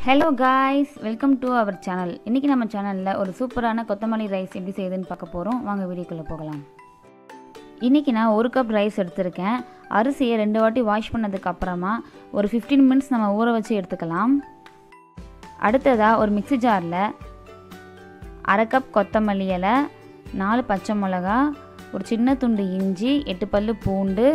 hello guys welcome to our channel இன்றைக்கி நம்ம சேனலில் ஒரு சூப்பரான கொத்தமல்லி ரைஸ் எப்படி செய்யுதுன்னு பார்க்க போகிறோம் வாங்க வீடியோக்குள்ளே போகலாம் இன்றைக்கி நான் ஒரு கப் ரைஸ் எடுத்திருக்கேன் அரிசியை ரெண்டு வாட்டி வாஷ் பண்ணதுக்கு அப்புறமா ஒரு ஃபிஃப்டீன் மினிட்ஸ் நம்ம ஊற வச்சு எடுத்துக்கலாம் அடுத்ததாக ஒரு மிக்ஸி ஜாரில் அரை கப் கொத்தமல்லி இலை நாலு பச்சை மிளகா ஒரு சின்ன துண்டு இஞ்சி எட்டு பல்லு பூண்டு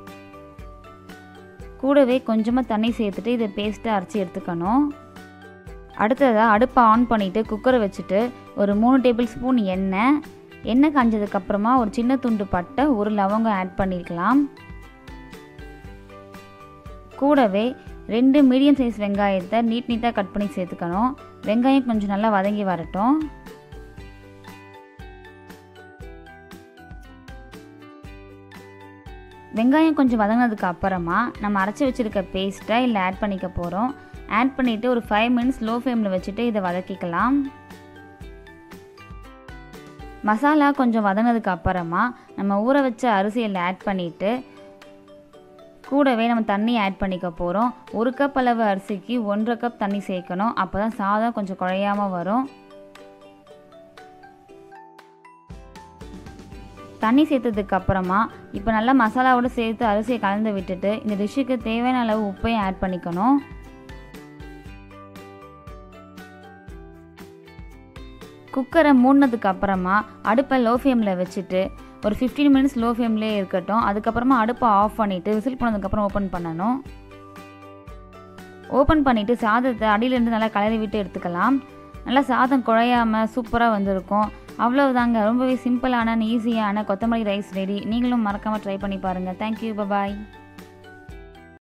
கூடவே கொஞ்சமாக தண்ணி சேர்த்துட்டு இதை பேஸ்ட்டை அரைச்சி எடுத்துக்கணும் அடுத்ததாக அடுப்பை ஆன் பண்ணிவிட்டு குக்கரை வச்சுட்டு ஒரு மூணு டேபிள் ஸ்பூன் எண்ணெய் எண்ணெய் காஞ்சதுக்கப்புறமா ஒரு சின்ன துண்டு பட்டை ஒரு லவங்கம் ஆட் பண்ணிக்கலாம் கூடவே ரெண்டு மீடியம் சைஸ் வெங்காயத்தை நீட் நீட்டாக கட் பண்ணி சேர்த்துக்கணும் வெங்காயம் கொஞ்சம் நல்லா வதங்கி வரட்டும் வெங்காயம் கொஞ்சம் வதங்கினதுக்கு அப்புறமா நம்ம அரைச்சி வச்சுருக்க பேஸ்ட்டை இல்லை ஆட் பண்ணிக்க போகிறோம் ஆட் பண்ணிவிட்டு ஒரு ஃபைவ் மினிட்ஸ் லோ ஃப்ளேமில் வச்சுட்டு இதை வதக்கிக்கலாம் மசாலா கொஞ்சம் வதங்கினதுக்கு அப்புறமா நம்ம ஊற வச்ச அரிசியில் ஆட் பண்ணிவிட்டு கூடவே நம்ம தண்ணி ஆட் பண்ணிக்க போகிறோம் ஒரு கப் அளவு அரிசிக்கு ஒன்றரை கப் தண்ணி சேர்க்கணும் அப்போ தான் சாதம் கொஞ்சம் குழையாமல் வரும் தண்ணி சேர்த்ததுக்கு அப்புறமா இப்போ நல்லா மசாலாவோடு சேர்த்து அரிசியை கலந்து விட்டுட்டு இந்த டிஷ்ஷுக்கு தேவையான அளவு உப்பையும் ஆட் பண்ணிக்கணும் குக்கரை மூடினதுக்கு அப்புறமா அடுப்பை லோ ஃப்ளேமில் வச்சுட்டு ஒரு ஃபிஃப்டீன் மினிட்ஸ் லோ ஃப்ளேம்லேயே இருக்கட்டும் அதுக்கப்புறமா அடுப்பை ஆஃப் பண்ணிவிட்டு விசில் பண்ணதுக்கப்புறம் ஓப்பன் பண்ணணும் ஓப்பன் பண்ணிவிட்டு சாதத்தை அடியிலேருந்து நல்லா கலரி விட்டு எடுத்துக்கலாம் நல்லா சாதம் குழையாமல் சூப்பராக வந்திருக்கும் அவ்வளவுதாங்க ரொம்பவே சிம்பிளான ஈஸியான கொத்தமல்லி ரைஸ் ரெடி நீங்களும் மறக்காமல் ட்ரை பண்ணி பாருங்கள் தேங்க்யூ பபாய்